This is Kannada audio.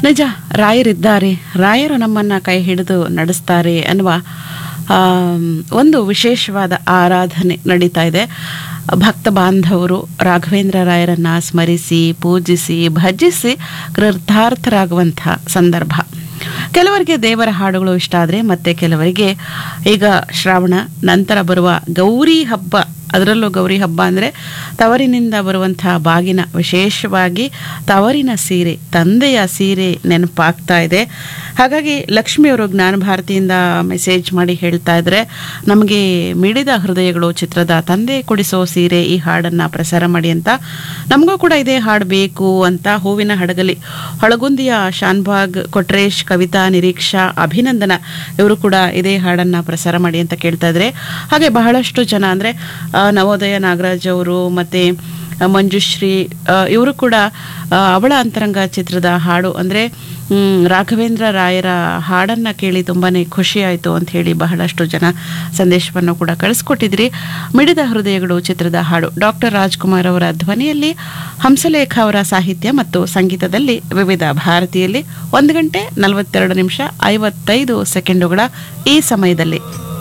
ನಿಜ ರಾಯರಿದ್ದಾರೆ ರಾಯರು ನಮ್ಮನ್ನು ಕೈ ಹಿಡಿದು ನಡೆಸ್ತಾರೆ ಅನ್ನುವ ಆಮ್, ಒಂದು ವಿಶೇಷವಾದ ಆರಾಧನೆ ನಡೀತಾ ಇದೆ ಭಕ್ತ ಬಾಂಧವರು ರಾಘವೇಂದ್ರ ರಾಯರನ್ನ ಸ್ಮರಿಸಿ ಪೂಜಿಸಿ ಭಜಿಸಿ ಕೃತಾರ್ಥರಾಗುವಂಥ ಸಂದರ್ಭ ಕೆಲವರಿಗೆ ದೇವರ ಹಾಡುಗಳು ಇಷ್ಟ ಆದರೆ ಮತ್ತೆ ಕೆಲವರಿಗೆ ಈಗ ಶ್ರಾವಣ ನಂತರ ಬರುವ ಗೌರಿ ಹಬ್ಬ ಅದರಲ್ಲೂ ಗೌರಿ ಹಬ್ಬ ಅಂದರೆ ತವರಿನಿಂದ ಬರುವಂತಹ ಬಾಗಿನ ವಿಶೇಷವಾಗಿ ತವರಿನ ಸೀರೆ ತಂದೆಯ ಸೀರೆ ನೆನಪಾಗ್ತಾ ಇದೆ ಹಾಗಾಗಿ ಲಕ್ಷ್ಮಿಯವರು ಜ್ಞಾನ ಭಾರತಿಯಿಂದ ಮೆಸೇಜ್ ಮಾಡಿ ಹೇಳ್ತಾ ಇದ್ರೆ ನಮಗೆ ಮಿಡಿದ ಹೃದಯಗಳು ಚಿತ್ರದ ತಂದೆ ಕೊಡಿಸೋ ಸೀರೆ ಈ ಹಾಡನ್ನು ಪ್ರಸಾರ ಮಾಡಿ ಅಂತ ನಮಗೂ ಕೂಡ ಇದೇ ಹಾಡು ಬೇಕು ಅಂತ ಹೂವಿನ ಹಡಗಲಿ ಹೊಳಗುಂದಿಯ ಶಾನ್ಭಾಗ್ ಕೊಟ್ರೇಶ್ ಕವಿತಾ ನಿರೀಕ್ಷಾ ಅಭಿನಂದನ ಇವರು ಕೂಡ ಇದೇ ಹಾಡನ್ನು ಪ್ರಸಾರ ಮಾಡಿ ಅಂತ ಕೇಳ್ತಾ ಇದ್ರೆ ಹಾಗೆ ಬಹಳಷ್ಟು ಜನ ಅಂದರೆ ನವೋದಯ ನಾಗರಾಜ್ ಅವರು ಮತ್ತು ಮಂಜುಶ್ರೀ ಇವರು ಕೂಡ ಆ, ಅವಳ ಅಂತರಂಗ ಚಿತ್ರದ ಹಾಡು ಅಂದರೆ ರಾಘವೇಂದ್ರ ರಾಯರ ಹಾಡನ್ನು ಕೇಳಿ ತುಂಬಾ ಖುಷಿ ಆಯಿತು ಅಂತ ಹೇಳಿ ಬಹಳಷ್ಟು ಜನ ಸಂದೇಶವನ್ನು ಕೂಡ ಕಳಿಸ್ಕೊಟ್ಟಿದ್ರಿ ಮಿಡಿದ ಹೃದಯಗಳು ಚಿತ್ರದ ಹಾಡು ಡಾಕ್ಟರ್ ರಾಜ್ಕುಮಾರ್ ಅವರ ಧ್ವನಿಯಲ್ಲಿ ಹಂಸಲೇಖ ಅವರ ಸಾಹಿತ್ಯ ಮತ್ತು ಸಂಗೀತದಲ್ಲಿ ವಿವಿಧ ಭಾರತೀಯಲ್ಲಿ ಒಂದು ಗಂಟೆ ನಲವತ್ತೆರಡು ನಿಮಿಷ ಐವತ್ತೈದು ಸೆಕೆಂಡುಗಳ ಈ ಸಮಯದಲ್ಲಿ